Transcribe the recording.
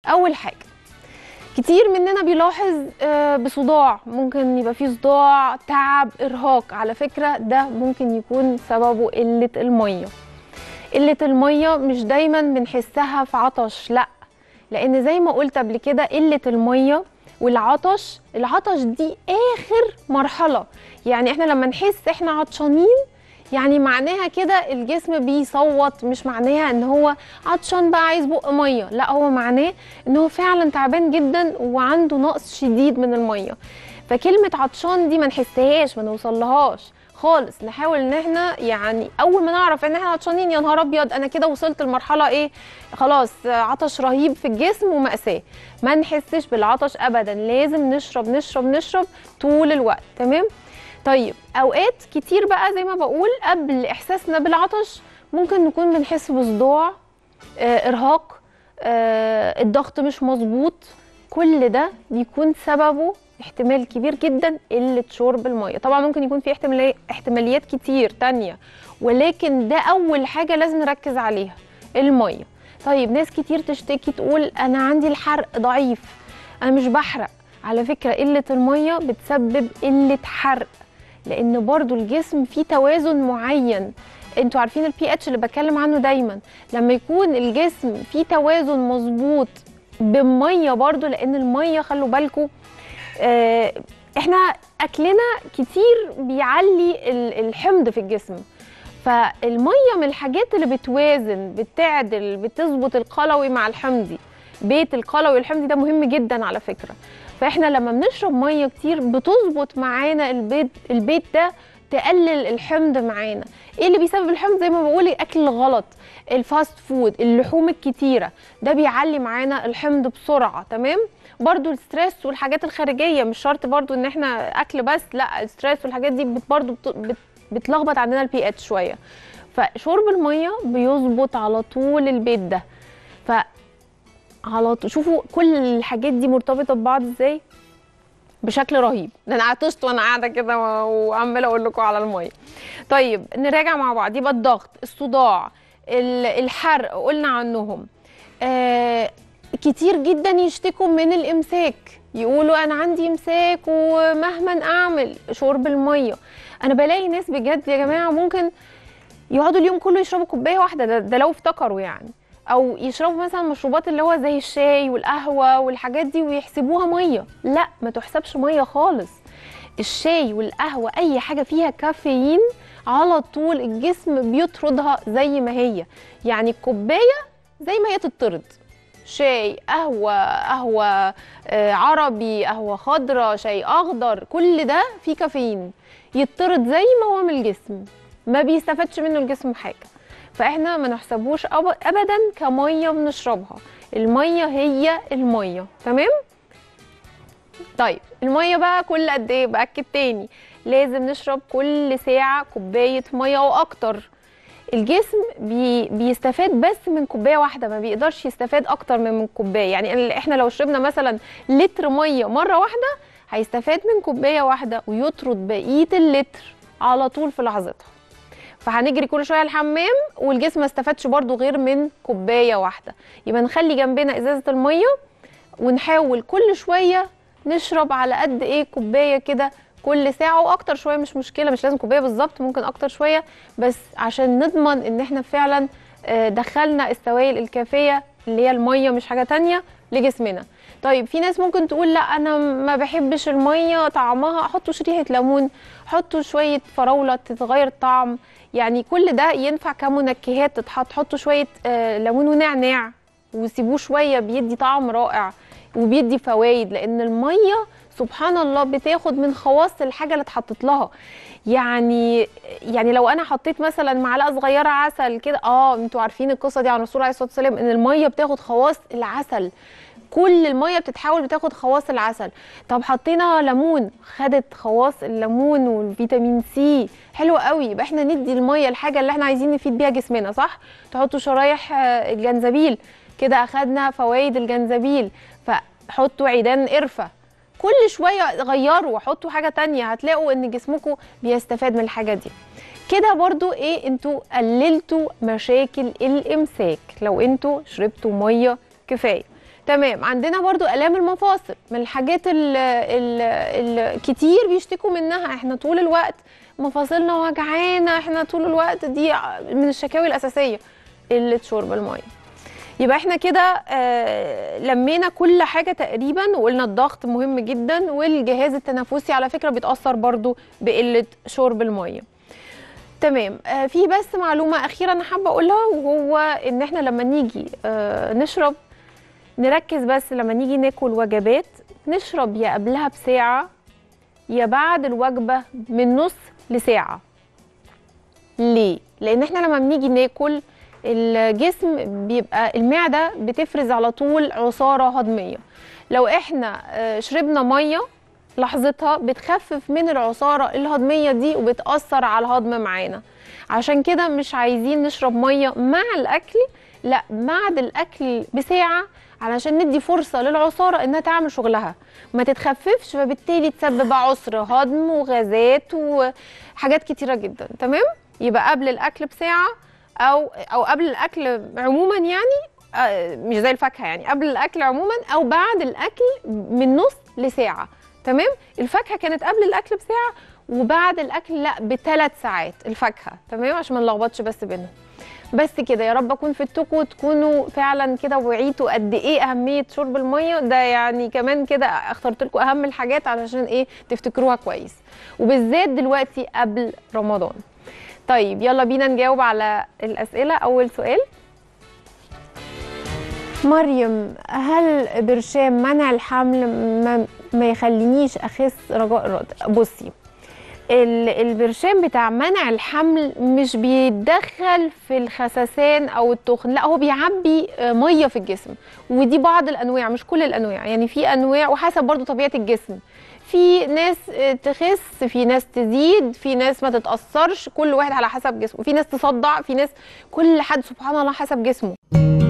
اول حاجه كتير مننا بيلاحظ آه، بصداع ممكن يبقى فيه صداع تعب ارهاق على فكره ده ممكن يكون سببه قله الميه قله الميه مش دايما بنحسها في عطش لا لان زي ما قلت قبل كده قله الميه والعطش العطش دي اخر مرحله يعني احنا لما نحس احنا عطشانين يعني معناها كده الجسم بيصوت مش معناها ان هو عطشان بقى عايز بق ميه لا هو معناه ان هو فعلا تعبان جدا وعنده نقص شديد من الميه فكلمه عطشان دي ما نحسهاش ما نوصلهاش خالص نحاول ان احنا يعني اول ما نعرف ان احنا عطشانين يا نهار ابيض انا كده وصلت لمرحله ايه خلاص عطش رهيب في الجسم ومأساة ما نحسش بالعطش ابدا لازم نشرب نشرب نشرب طول الوقت تمام طيب اوقات كتير بقى زي ما بقول قبل احساسنا بالعطش ممكن نكون بنحس بصداع آه ارهاق آه الضغط مش مظبوط كل ده بيكون سببه احتمال كبير جدا قله شرب الميه طبعا ممكن يكون في احتمالي- احتماليات كتير تانية ولكن ده اول حاجه لازم نركز عليها الميه طيب ناس كتير تشتكي تقول انا عندي الحرق ضعيف انا مش بحرق على فكره قله الميه بتسبب قله حرق لان برضو الجسم فيه توازن معين انتوا عارفين البي اتش اللي بتكلم عنه دايما لما يكون الجسم فيه توازن مظبوط بالميه برضو لان الميه خلوا بالكم آه، احنا اكلنا كتير بيعلي ال- الحمض في الجسم فالميه من الحاجات اللي بتوازن بتعدل بتظبط القلوي مع الحمضي بيت القلوي والحمضي ده مهم جدا على فكره فاحنا لما بنشرب ميه كتير بتظبط معانا البيت البيت ده تقلل الحمض معانا ايه اللي بيسبب الحمض زي ما بقول الاكل الغلط الفاست فود اللحوم الكتيره ده بيعلي معانا الحمض بسرعه تمام برضو الستريس والحاجات الخارجيه مش شرط برضو ان احنا اكل بس لا الستريس والحاجات دي بت- برضو بت- بت- بتلخبط عندنا البي اتش شويه فشرب الميه بيظبط على طول البيت ده ف على طول شوفوا كل الحاجات دي مرتبطه ببعض ازاي بشكل رهيب ده انا عطشت وانا قاعده كده و- وعماله اقول لكم على الميه طيب نراجع مع بعض يبقى الضغط الصداع ال- الحرق قلنا عنهم آه كتير جدا يشتكوا من الامساك يقولوا انا عندي امساك ومهما اعمل شرب الميه انا بلاقي ناس بجد يا جماعه ممكن يقعدوا اليوم كله يشربوا كوبايه واحده ده, ده لو افتكروا يعني او يشربوا مثلا مشروبات اللي هو زي الشاي والقهوه والحاجات دي ويحسبوها ميه لا ما تحسبش ميه خالص الشاي والقهوه اي حاجه فيها كافيين على طول الجسم بيطردها زي ما هي يعني الكوبايه زي ما هي تطرد شاي قهوه قهوه آه، عربي قهوه خضراء شاي اخضر كل ده فيه كافيين يطرد زي ما هو من الجسم ما بيستفادش منه الجسم حاجه فاحنا ما نحسبوش أب- ابدا كميه بنشربها الميه هي الميه تمام طيب الميه بقى كل قد ايه باكد تاني لازم نشرب كل ساعه كوبايه ميه او اكتر الجسم بي بيستفاد بس من كوبايه واحده ما بيقدرش يستفاد اكتر من من كوبايه يعني ال- احنا لو شربنا مثلا لتر ميه مره واحده هيستفاد من كوبايه واحده ويطرد بقيه اللتر على طول في لحظتها فهنجري كل شويه الحمام والجسم ما استفادش برضو غير من كوبايه واحده يبقى نخلي جنبنا ازازه الميه ونحاول كل شويه نشرب على قد ايه كوبايه كده كل ساعه واكتر شويه مش مشكله مش لازم كوبايه بالظبط ممكن اكتر شويه بس عشان نضمن ان احنا فعلا آه، دخلنا السوائل الكافيه اللي هي الميه مش حاجه تانية لجسمنا طيب في ناس ممكن تقول لا انا ما بحبش الميه طعمها احطوا شريحه ليمون حطوا شويه فراوله تتغير الطعم يعني كل ده ينفع كمنكهات تتحط حطوا شويه آه، ليمون ونعناع وسيبوه شويه بيدي طعم رائع وبيدي فوائد لان الميه سبحان الله بتاخد من خواص الحاجه اللي اتحطت لها يعني يعني لو انا حطيت مثلا معلقه صغيره عسل كده اه انتوا عارفين القصه دي عن الرسول عليه الصلاه والسلام ان الميه بتاخد خواص العسل كل الميه بتتحول بتاخد خواص العسل طب حطينا ليمون خدت خواص الليمون والفيتامين سي حلو قوي يبقى احنا ندي الميه الحاجه اللي احنا عايزين نفيد بيها جسمنا صح تحطوا شرايح آه، الجنزبيل كده اخدنا فوائد الجنزبيل فحطوا عيدان قرفه كل شويه غيروا حطوا حاجه تانية هتلاقوا ان جسمكم بيستفاد من الحاجه دي كده برضو ايه انتوا قللتوا مشاكل الامساك لو انتوا شربتوا ميه كفايه تمام عندنا برضو الام المفاصل من الحاجات الكتير بيشتكوا منها احنا طول الوقت مفاصلنا وجعانه احنا طول الوقت دي من الشكاوي الاساسيه قله شرب الميه يبقى احنا كده آه لمينا كل حاجه تقريبا وقلنا الضغط مهم جدا والجهاز التنفسي على فكره بيتاثر برضو بقله شرب الميه تمام آه في بس معلومه اخيره انا حابه اقولها وهو ان احنا لما نيجي آه نشرب نركز بس لما نيجي ناكل وجبات نشرب يا قبلها بساعه يا بعد الوجبه من نص لساعه ليه لان احنا لما بنيجي ناكل الجسم بيبقى المعده بتفرز على طول عصاره هضميه لو احنا شربنا ميه لحظتها بتخفف من العصاره الهضميه دي وبتاثر على الهضم معانا عشان كده مش عايزين نشرب ميه مع الاكل لا بعد الاكل بساعه علشان ندي فرصه للعصاره انها تعمل شغلها ما تتخففش فبالتالي تسبب عسر هضم وغازات وحاجات كتيره جدا تمام يبقى قبل الاكل بساعه او او قبل الاكل عموما يعني مش زي الفاكهه يعني قبل الاكل عموما او بعد الاكل من نص لساعه تمام الفاكهه كانت قبل الاكل بساعه وبعد الاكل لا بثلاث ساعات الفاكهه تمام عشان ما نلخبطش بس بينهم بس كده يا رب اكون فدتكم وتكونوا فعلا كده وعيتوا قد ايه اهميه شرب الميه ده يعني كمان كده اخترت لكم اهم الحاجات علشان ايه تفتكروها كويس وبالذات دلوقتي قبل رمضان طيب يلا بينا نجاوب على الأسئلة أول سؤال مريم هل برشام منع الحمل ما, ما يخلينيش أخس رجاء الرد بصي البرشام بتاع منع الحمل مش بيتدخل في الخسسان او التخن لا هو بيعبي ميه في الجسم ودي بعض الانواع مش كل الانواع يعني في انواع وحسب برضو طبيعه الجسم في ناس تخس في ناس تزيد في ناس ما تتاثرش كل واحد على حسب جسمه في ناس تصدع في ناس كل حد سبحان الله حسب جسمه